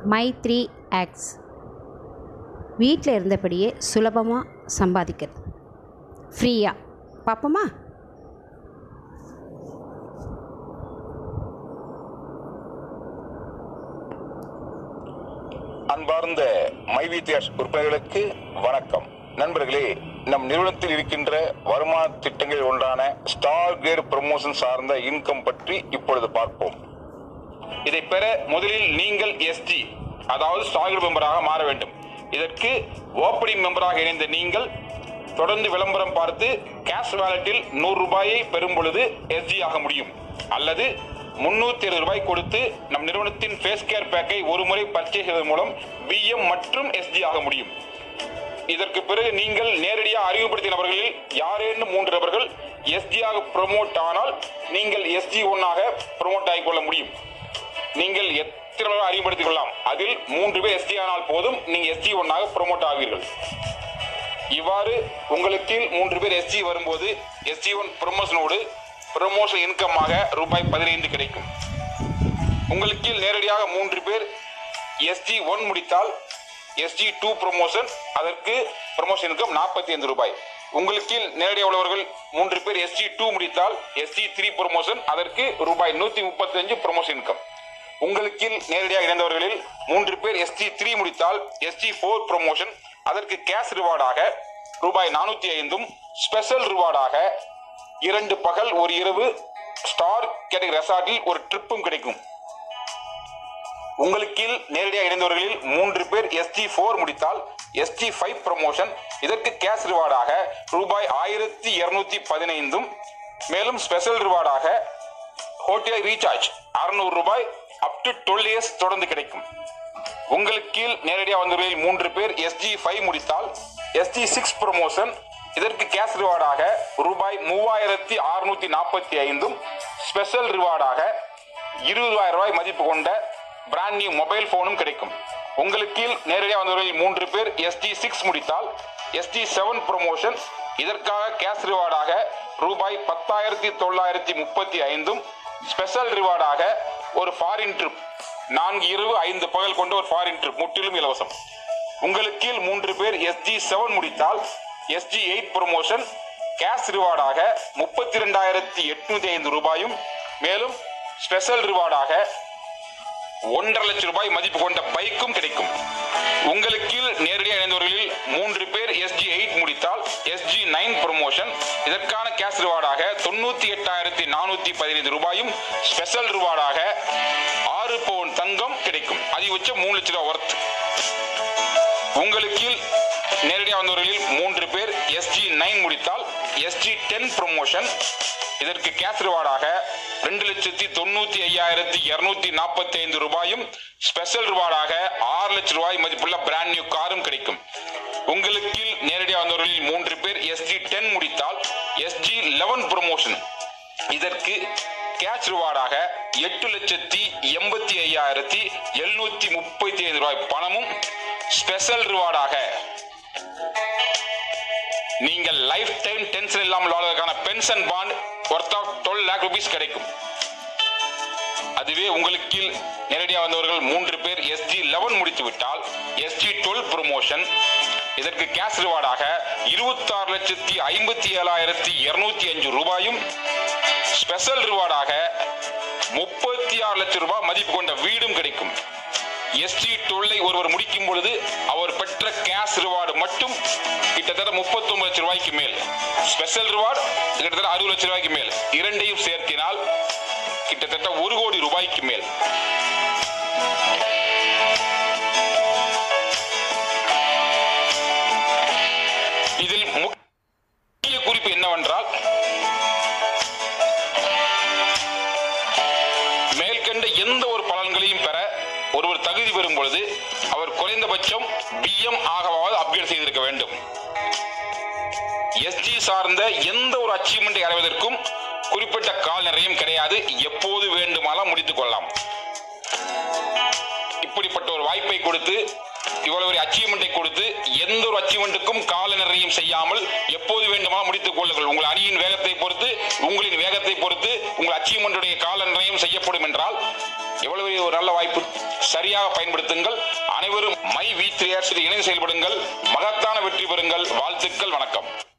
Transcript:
my three aux வீட்டில் இருந்தபடியே சுலபமாக சம்பாதிக்கிறது ஃப்ரீயாக பார்ப்போமா அன்பார்ந்த மைவித்தியாஸ் உறுப்பினர்களுக்கு வணக்கம் நண்பர்களே நம் நிறுவனத்தில் இருக்கின்ற வருமான திட்டங்களில் ஒன்றான ஸ்டார் கிரேட் ப்ரமோஷன் சார்ந்த இன்கம் பற்றி இப்பொழுது பார்ப்போம் இதை பெற முதலில் நீங்கள் எஸ்டி அதாவது ஸ்டார் கிரேட் மெம்பராக மாற வேண்டும் இதற்கு ஓப்பனிங் மெம்பராக இணைந்த நீங்கள் தொடர்ந்து விளம்பரம் பார்த்து கேஷ் வாலெட்டில் நூறு ரூபாயை பெறும் பொழுது எஸ்டி ஆக முடியும் அல்லது முன்னூத்தி இருபது ரூபாய் கொடுத்து நம் நிறுவனத்தின் ஃபேஸ் கேர் பேக்கை ஒரு முறை பர்ச்சேஸ் செய்வதன் மூலம் பிஎம் மற்றும் எஸ்டி ஆக முடியும் இதற்கு பிறகு நீங்கள் நேரடியாக அறிவுப்படுத்திய நபர்களில் யாரேனும் மூன்று நபர்கள் எஸ்டி ஆக ப்ரொமோட் ஆனால் நீங்கள் எஸ்டி ஒன்னாக ப்ரொமோட் ஆகிக்கொள்ள முடியும் நீங்கள் எத்தனை பேர் அறிவுப்படுத்திக் கொள்ளலாம் அதில் மூன்று பேர் எஸ்டி ஆனால் போதும் நீங்க எஸ்டி ஒன்னாக ப்ரொமோட் ஆவீர்கள் இவ்வாறு உங்களுக்கு கீழ் மூன்று பேர் எஸ்டி வரும்போது எஸ்டி ஒன் ப்ரொமோஷனோடு ப்ரொமோஷன் இன்கமாக ரூபாய் பதினைந்து கிடைக்கும் உங்களுக்கு கீழ் நேரடியாக மூன்று பேர் எஸ்டி ஒன் முடித்தால் எஸ்டி டூ ப்ரொமோஷன் அதற்கு ப்ரொமோஷன் இன்கம் நாற்பத்தி ஐந்து ரூபாய் உங்களுக்கு கீழ் நேரடியாக உள்ளவர்கள் மூன்று பேர் எஸ்டி டூ முடித்தால் எஸ்டி த்ரீ ப்ரொமோஷன் அதற்கு ரூபாய் நூத்தி முப்பத்தி அஞ்சு ப்ரொமோஷன் இன்கம் உங்களுக்கு கீழ் நேரடியாக இணைந்தவர்களில் மூன்று பேர் எஸ்டி த்ரீ முடித்தால் எஸ்டி ஃபோர் ப்ரொமோஷன் அதற்கு கேஷ் ரிவார்டாக ரூபாய் நானூத்தி ஐந்தும் ஸ்பெஷல் ரிவார்டாக இரண்டு பகல் ஒரு இரவு ஸ்டார் கேட்டகரி ரெசார்ட்டில் ஒரு ட்ரிப்பும் கிடைக்கும் உங்களுக்கு கீழ் நேரடியாக இணைந்தவர்களில் மூன்று பேர் எஸ்டி ஃபோர் முடித்தால் எஸ்டி ஃபைவ் ப்ரமோஷன் இதற்கு கேஷ் ரிவார்டாக ரூபாய் ஆயிரத்தி இருநூத்தி பதினைந்தும் மேலும் ஸ்பெஷல் ரிவார்டாக ஹோட்டல் ரீசார்ஜ் அறுநூறு ரூபாய் அப் டு டுவெல் இயர்ஸ் தொடர்ந்து கிடைக்கும் உங்களுக்கு கீழ் நேரடியாக வந்தவர்களில் மூன்று பேர் எஸ்ஜி ஃபைவ் முடித்தால் எஸ்ஜி சிக்ஸ் ப்ரமோஷன் இதற்கு கேஷ் ரிவார்டாக ரூபாய் மூவாயிரத்தி அறுநூத்தி நாற்பத்தி ஐந்தும் ஸ்பெஷல் ரிவார்டாக இருபதாயிரம் ரூபாய் மதிப்பு கொண்ட பிராண்ட் நியூ மொபைல் போனும் கிடைக்கும் உங்களுக்கு கீழ் நேரடியாக வந்தவர்களில் மூன்று பேர் எஸ்டி சிக்ஸ் முடித்தால் எஸ்டி செவன் ப்ரொமோஷன் இதற்காக கேஷ் ரிவார்டாக ரூபாய் பத்தாயிரத்தி தொள்ளாயிரத்தி முப்பத்தி ஐந்தும் ஸ்பெஷல் ரிவார்டாக ஒரு ஃபாரின் ட்ரிப் நான்கு இரவு ஐந்து பகல் கொண்ட ஒரு ஃபாரின் ட்ரிப் முற்றிலும் இலவசம் உங்களுக்கு கீழ் மூன்று பேர் எஸ்ஜி செவன் முடித்தால் எஸ்ஜி எயிட் ப்ரொமோஷன் கேஷ் ரிவார்டாக முப்பத்தி ரெண்டாயிரத்தி எட்நூத்தி ஐந்து ரூபாயும் மேலும் ஸ்பெஷல் ரிவார்டாக ஒன்றரை லட்சம் ரூபாய் மதிப்பு கொண்ட பைக்கும் கிடைக்கும் உங்களுக்கு கீழ் நேரடியாக இணைந்தவர்களில் மூன்று பேர் எஸ்ஜி எயிட் முடித்தால் எஸ்ஜி நைன் ப்ரொமோஷன் இதற்கான கேஷ் ரிவார்டாக தொண்ணூத்தி எட்டாயிரத்தி நானூத்தி பதினைந்து ரூபாயும் ஸ்பெஷல் ரிவார்டாக ஆறு பவுன் தங்கம் கிடைக்கும் அதிகபட்சம் மூணு லட்சம் ரூபாய் ஒர்த் உங்களுக்கு கீழ் நேரடியாக வந்தவர்களில் மூன்று பேர் எஸ்ஜி நைன் முடித்தால் எஸ்ஜி டென் ப்ரொமோஷன் இதற்கு கேஷ் ரிவார்டாக ரெண்டு லட்சத்தி தொண்ணூத்தி ஐயாயிரத்தி இருநூத்தி நாற்பத்தி ஐந்து ரூபாயும் ஸ்பெஷல் ரிவார்டாக ஆறு லட்சம் ரூபாய் மதிப்புள்ள பிராண்ட் நியூ காரும் கிடைக்கும் உங்களுக்கு கீழ் நேரடியாக வந்தவர்களில் மூன்று பேர் எஸ்ஜி டென் முடித்தால் எஸ்ஜி லெவன் ப்ரொமோஷன் இதற்கு கேஷ் ரிவார்டாக எட்டு லட்சத்தி எண்பத்தி ஐயாயிரத்தி எழுநூத்தி முப்பத்தி ஐந்து ரூபாய் பணமும் ஸ்பெஷல் ரிவார்டாக நீங்கள் லைஃப் டைம் டென்ஷன் இல்லாமல் வாழ்வதற்கான pension bond worth of twelve lakh rupees கிடைக்கும் அதுவே உங்களுக்கு கீழ் நேரடியாக வந்தவர்கள் மூன்று பேர் எஸ்ஜி லெவன் முடித்து விட்டால் எஸ்ஜி டுவெல் ப்ரொமோஷன் இதற்கு கேஷ் ரிவார்டாக இருபத்தாறு லட்சத்தி ஐம்பத்தி ஏழாயிரத்தி இருநூத்தி அஞ்சு ரூபாயும் ஸ்பெஷல் ரிவார்டாக முப்பத்தி ஆறு லட்சம் ரூபாய் மதிப்பு கொண்ட வீடும் கிடைக்கும் எஸ்டி டுவெல்லை ஒருவர் முடிக்கும் பொழுது அவர் பெற்ற கேஷ் ரிவார்டு மட்டும் கிட்டத்தட்ட முப்பத்தி லட்சம் ரூபாய்க்கு மேல் ஸ்பெஷல் ரிவார்டு கிட்டத்தட்ட அறுபது லட்சம் ரூபாய்க்கு மேல் இரண்டையும் சேர்த்தினால் கிட்டத்தட்ட ஒரு கோடி ரூபாய்க்கு மேல் இதில் முக்கிய குறிப்பு என்னவென்றால் மேற்கண்ட எந்த ஒரு பலன்களையும் பெற ஒருவர் தகுதி பெறும் பொழுது அவர் குறைந்தபட்சம் பிஎம் ஆகவாவது அப்கிரேட் செய்திருக்க வேண்டும் எஸ்ஜி சார்ந்த எந்த ஒரு அச்சீவ்மெண்ட்டை அடைவதற்கும் குறிப்பிட்ட கால நிறையும் கிடையாது எப்போது வேண்டுமானாலும் முடித்துக் கொள்ளலாம் இப்படிப்பட்ட ஒரு வாய்ப்பை கொடுத்து இவ்வளவு ஒரு அச்சீவ்மெண்ட்டை கொடுத்து எந்த ஒரு அச்சீவ்மெண்ட்டுக்கும் கால நிர்ணயம் செய்யாமல் எப்போது வேண்டுமானால் முடித்துக் கொள்ளுங்கள் உங்கள் அணியின் வேகத்தை பொறுத்து உங்களின் வேகத்தை பொறுத்து உங்கள் அச்சீவ்மெண்ட்டுடைய கால நிர்ணயம் செய்யப்படும் என்றால் எவ்வளவு பெரிய ஒரு நல்ல வாய்ப்பு சரியாக பயன்படுத்துங்கள் அனைவரும் மை வி த்ரீ இணைந்து செயல்படுங்கள் மகத்தான வெற்றி பெறுங்கள் வாழ்த்துக்கள் வணக்கம்